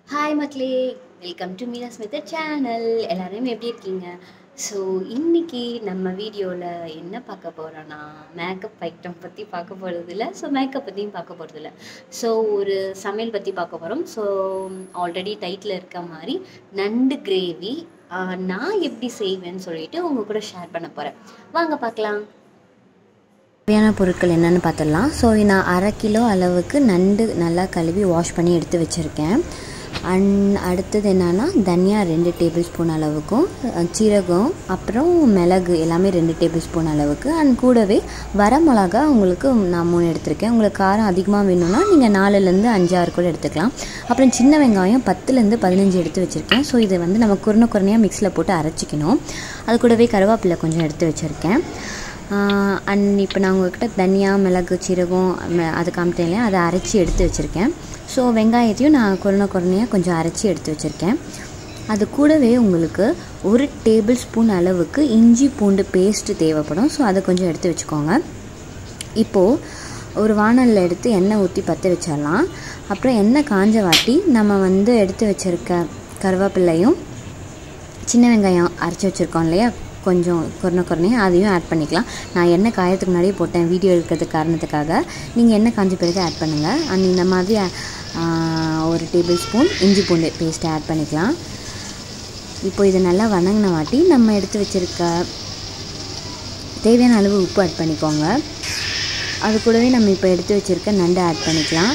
hi மக்களே welcome to Meena's method channel எல்லாரும் எப்படி இருக்கீங்க ஸோ இன்னைக்கு நம்ம வீடியோவில் என்ன பார்க்க போகிறோன்னா மேக்கப் ஐட்டம் பற்றி பார்க்க போகிறது இல்லை ஸோ மேக்கப் பற்றியும் பார்க்க போகிறது இல்லை ஸோ ஒரு சமையல் பற்றி பார்க்க போகிறோம் ஸோ ஆல்ரெடி டைட்டில் இருக்க மாதிரி நண்டு கிரேவி நான் எப்படி செய்வேன்னு சொல்லிட்டு உங்கள் கூட ஷேர் பண்ண போகிறேன் வாங்க பார்க்கலாம் தேவையான பொருட்கள் என்னென்னு பார்த்துடலாம் ஸோ நான் அரை கிலோ அளவுக்கு நண்டு நல்லா கழுவி வாஷ் பண்ணி எடுத்து வச்சுருக்கேன் அண்ட் அடுத்தது என்னென்னா தனியா ரெண்டு டேபிள் ஸ்பூன் அளவுக்கும் அஹ், சீரகம் அப்புறம் மிளகு எல்லாமே ரெண்டு டேபிள் ஸ்பூன் அளவுக்கு அண்ட் கூடவே வர மிளகா உங்களுக்கு நான் மூணு எடுத்திருக்கேன் உங்களுக்கு காரம் அதிகமாக வேணும்னா நீங்கள் நாலுலேருந்து அஞ்சாறு கூட எடுத்துக்கலாம் அப்புறம் சின்ன வெங்காயம் பத்துலேருந்து பதினஞ்சு எடுத்து வச்சுருக்கேன் ஸோ இதை வந்து நம்ம குறுன குறுனையாக மிக்ஸில் போட்டு அரைச்சிக்கணும் அது கூடவே கருவேப்பிலை கொஞ்சம் எடுத்து வச்சுருக்கேன் அண்ட் இப்போ நான் உங்கள்கிட்ட தனியா மிளகு சீரகம் ம- அது காமிட்டேன் இல்லையா அதை அரைச்சி எடுத்து வச்சுருக்கேன் ஸோ வெங்காயத்தையும் நான் குறன குறனையாக கொஞ்சம் அரைச்சி எடுத்து வச்சுருக்கேன் அது கூடவே உங்களுக்கு ஒரு டேபிள் ஸ்பூன் அளவுக்கு இஞ்சி பூண்டு பேஸ்ட்டு தேவைப்படும் ஸோ அதை கொஞ்சம் எடுத்து வச்சுக்கோங்க இப்போது ஒரு வானலில் எடுத்து எண்ணெய் ஊற்றி பற்ற வச்சிடலாம் அப்புறம் எண்ணெய் காஞ்ச வாட்டி நம்ம வந்து எடுத்து வச்சுருக்க கருவேப்பிலையும் சின்ன வெங்காயம் அரைச்சி வச்சுருக்கோம் இல்லையா கொஞ்சம் குறன குறனையும் அதையும் ஆட் பண்ணிக்கலாம் நான் எண்ணெய் காயத்துக்கு முன்னாடியே போட்டேன் வீடியோ எடுக்கிறதுக்கு காரணத்துக்காக நீங்கள் எண்ணெய் காஞ்ச பிறகு ஆட் பண்ணுங்கள் அண்ட் இந்த மாதிரி ஆ, ஒரு டேபிள் ஸ்பூன் இஞ்சி பூண்டு பேஸ்ட்டை ஆட் பண்ணிக்கலாம் இப்போ இது நல்லா வணங்கின வாட்டி நம்ம எடுத்து வச்சுருக்க தேவையான அளவு உப்பு ஆட் பண்ணிக்கோங்க அது கூடவே நம்ம இப்போ எடுத்து வச்சுருக்க நண்டை ஆட் பண்ணிக்கலாம்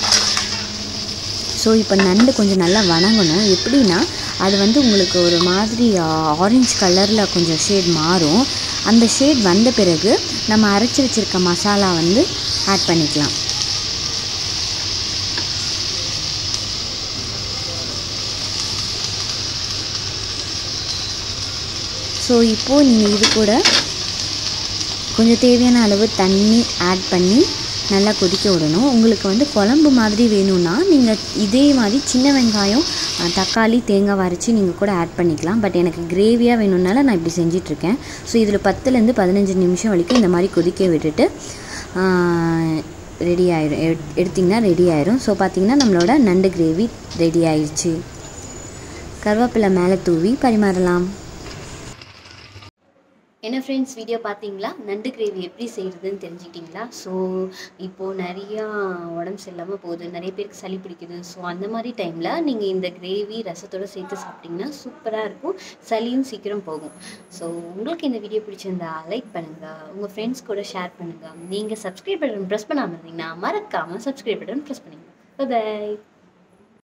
ஸோ இப்போ நண்டு கொஞ்சம் நல்லா வணங்கணும் எப்படின்னா அது வந்து உங்களுக்கு ஒரு மாதிரி ஆரஞ்சு கலரில் கொஞ்சம் ஷேட் மாறும் அந்த ஷேட் வந்த பிறகு நம்ம அரைச்சி வச்சுருக்க மசாலா வந்து ஆட் பண்ணிக்கலாம் ஸோ இப்போது நீங்கள் இது கூட கொஞ்சம் தேவையான அளவு தண்ணி ஆட் பண்ணி நல்லா கொதிக்க விடணும் உங்களுக்கு வந்து குழம்பு மாதிரி வேணும்னா நீங்கள் இதே மாதிரி சின்ன வெங்காயம் அஹ், தக்காளி தேங்காய் வரைச்சி நீங்கள் கூட ஆட் பண்ணிக்கலாம் பட் எனக்கு கிரேவியாக வேணும்னால நான் இப்படி செஞ்சிட்ருக்கேன் ஸோ இதில் பத்துலேருந்து பதினஞ்சு நிமிஷம் வரைக்கும் இந்த மாதிரி கொதிக்க விட்டுட்டு ரெடி ஆயிரும் எடு- எடுத்திங்கன்னா ரெடி ஆயிரும் ஸோ பார்த்தீங்கன்னா நம்மளோட நண்டு கிரேவி ரெடி ஆயிடுச்சு கருவேப்பிலை மேலே தூவி பரிமாறலாம் என்ன ஃப்ரெண்ட்ஸ் வீடியோ பார்த்தீங்களா நண்டு கிரேவி எப்படி செய்கிறதுன்னு தெரிஞ்சுக்கிட்டீங்களா ஸோ இப்போது நிறையா உடம்பு சரியில்லாமல் போகுது நிறைய பேருக்கு சளி பிடிக்குது ஸோ அந்த மாதிரி டைமில் நீங்கள் இந்த கிரேவி ரசத்தோடு சேர்த்து சாப்பிட்டிங்கன்னா சூப்பராக இருக்கும் சளியும் சீக்கிரம் போகும் ஸோ உங்களுக்கு இந்த வீடியோ பிடிச்சிருந்தா லைக் பண்ணுங்கள் உங்கள் ஃப்ரெண்ட்ஸ் கூட ஷேர் பண்ணுங்கள் நீங்கள் சப்ஸ்கிரைப் பட்டன் ப்ரெஸ் பண்ணாமல் இருந்தீங்கன்னா மறக்காமல் சப்ஸ்கிரைப் பட்டன் ப்ரெஸ் பண்ணுங்கள் பை